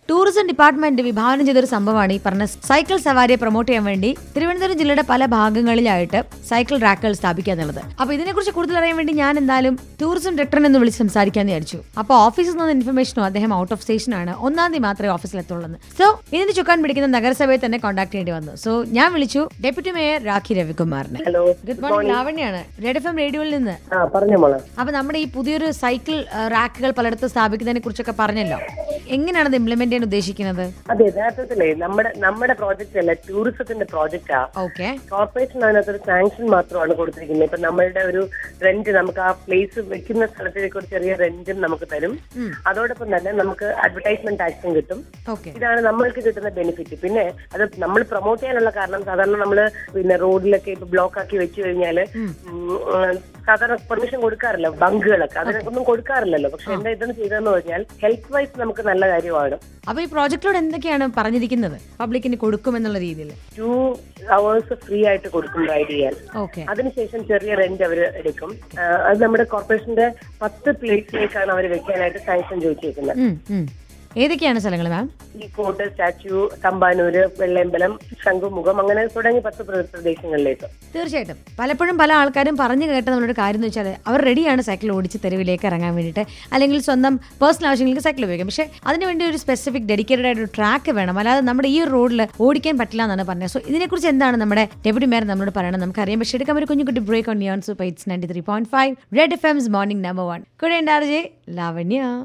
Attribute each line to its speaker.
Speaker 1: tourism department വിഭാവനം ചെയ്തൊരു സംഭവമാണ് ഈ പറഞ്ഞ സൈക്കിൾ സവാരിയെ പ്രൊമോട്ട് ചെയ്യാൻ വേണ്ടി തിരുവനന്തപുരം ജില്ലയുടെ പല ഭാഗങ്ങളിലായിട്ട് സൈക്കിൾ റാക്കുകൾ സ്ഥാപിക്കുക എന്നുള്ളത് അപ്പൊ ഇതിനെക്കുറിച്ച് കൂടുതൽ അറിയാൻ വേണ്ടി ഞാൻ എന്തായാലും ടൂറിസം ഡയറക്ടറിനെ ഒന്ന് വിളിച്ച് സംസാരിക്കാന്ന് വിചാരിച്ചു അപ്പൊ ഓഫീസിൽ നിന്ന് ഇൻഫർമേഷനോ അദ്ദേഹം ഔട്ട് ഓഫ് സ്റ്റേഷൻ ആണ് ഒന്നാം തീയതി മാത്രമേ ഓഫീസിൽ എത്തുള്ളൂ സോ ഇതിന് ചുക്കാൻ പിടിക്കുന്ന നഗരസഭയെ തന്നെ കോൺടാക്ട് ചെയ്യേണ്ടി വന്നു സോ ഞാൻ വിളിച്ചു ഡെപ്യൂട്ടി മേയർ രാഖി രവികുമാറിനെ
Speaker 2: ഹലോ
Speaker 1: ഗുഡ് മോർണിംഗ് ലാവണ്യാണ് റെഡ് എഫ് എം റേഡിയോയിൽ നിന്ന്
Speaker 2: ആ പറഞ്ഞോ മോളെ
Speaker 1: അപ്പൊ നമ്മുടെ ഈ പുതിയൊരു സൈക്കിൾ ആ, റാക്കുകൾ പലയിടത്തും സ്ഥാപിക്കുന്നതിനെ കുറിച്ചൊക്കെ പറഞ്ഞല്ലോ എങ്ങനെയാണ് അത് ഇംപ്ലിമെന്റ് ചെയ്യാൻ ഉദ്ദേശിക്കുന്നത്
Speaker 2: അതെ യഥാർത്ഥത്തിലേ നമ്മുടെ നമ്മുടെ പ്രോജക്റ്റ് അല്ല ടൂറിസത്തിന്റെ പ്രോജക്റ്റാ
Speaker 1: ഓക്കെ
Speaker 2: കോർപ്പറേഷൻ അതിനകത്തൊരു സാങ്ഷൻ മാത്രമാണ് കൊടുത്തിരിക്കുന്നത് ഇപ്പൊ നമ്മളുടെ ഒരു റെന്റ് നമുക്ക് ആ പ്ലേസ് വെക്കുന്ന സ്ഥലത്തേക്ക് ഒരു ചെറിയ റെന്റും നമുക്ക് തരും അതോടൊപ്പം തന്നെ നമുക്ക് അഡ്വർടൈസ്മെന്റ് ടാക്സും കിട്ടും
Speaker 1: ഓക്കെ
Speaker 2: ഇതാണ് നമ്മൾക്ക് കിട്ടുന്ന ബെനിഫിറ്റ് പിന്നെ അത് നമ്മൾ പ്രൊമോട്ട് ചെയ്യാനുള്ള കാരണം സാധാരണ നമ്മൾ പിന്നെ റോഡിലൊക്കെ ഇപ്പൊ ബ്ലോക്ക് ആക്കി വെച്ച് കഴിഞ്ഞാല് ഉം, ഉം, സാധാരണ പെർമിഷൻ കൊടുക്കാറില്ല ബങ്കുകളൊക്കെ അതിനൊന്നും കൊടുക്കാറില്ലല്ലോ പക്ഷെ എന്താ ഇതെന്ന് ചെയ്തതെന്ന് പറഞ്ഞാൽ ഹെൽത്ത് വൈസ് നമുക്ക് നല്ല കാര്യമാണ്
Speaker 1: അപ്പൊ ഈ പ്രോജക്റ്റിലൂടെ എന്തൊക്കെയാണ് പറഞ്ഞിരിക്കുന്നത് പബ്ലിക്കിന് കൊടുക്കുമെന്നുള്ള രീതിയിൽ
Speaker 2: ടു അവേഴ്സ് ഫ്രീ ആയിട്ട് കൊടുക്കും റൈഡ് ചെയ്യാൻ
Speaker 1: ഓക്കെ
Speaker 2: അതിനുശേഷം ചെറിയ റെന്റ് അവർ എടുക്കും ആ, അത് നമ്മുടെ കോർപ്പറേഷന്റെ പത്ത് പ്ലേസിലേക്കാണ് അവർ വെക്കാനായിട്ട് സാങ്ഷൻ ചോദിച്ചേക്കുന്നത്
Speaker 1: ഏതൊക്കെയാണ് സ്ഥലങ്ങൾ മാം
Speaker 2: ഈ കോട്ട് സ്റ്റാച്യു തമ്പാനൂര് വെള്ളയമ്പലം ശംഖുമുഖം അങ്ങനെ തുടങ്ങി പത്ത് പ്ര- പ്രദേശങ്ങളിലേക്ക്
Speaker 1: തീർച്ചയായിട്ടും പലപ്പോഴും പല ആൾക്കാരും പറഞ്ഞു കേട്ട നമ്മളൊരു കാര്യം എന്ന് വെച്ചാൽ അവർ റെഡിയാണ് സൈക്കിൾ ഓടിച്ച് തെരുവിലേക്ക് ഇറങ്ങാൻ വേണ്ടിയിട്ട് അല്ലെങ്കിൽ സ്വന്തം പേഴ്സണൽ ആവശ്യങ്ങൾക്ക് സൈക്കിൾ ഉപയോഗിക്കാം പക്ഷേ അതിനുവേണ്ടി ഒരു സ്പെസിഫിക് ഡെഡിക്കേറ്റഡ് ആയിട്ട് ഒരു ട്രാക്ക് വേണം അല്ലാതെ നമ്മുടെ ഈ റോഡിൽ ഓടിക്കാൻ പറ്റില്ല എന്നാണ് പറഞ്ഞത് സോ ഇതിനെക്കുറിച്ച് എന്താണ് നമ്മുടെ ഡെപ്യൂട്ടി മേയർ നമ്മളോട് പറയണം നമുക്കറിയാം പക്ഷേ എടുക്കാൻ ഒരു കുഞ്ഞു കുട്ടി ബ്രേക്ക് ഓൺ യോൺ super it's ninety three point five Red F M's morning number one കൂടെ ഉണ്ടാർജെ ലാവണ്യ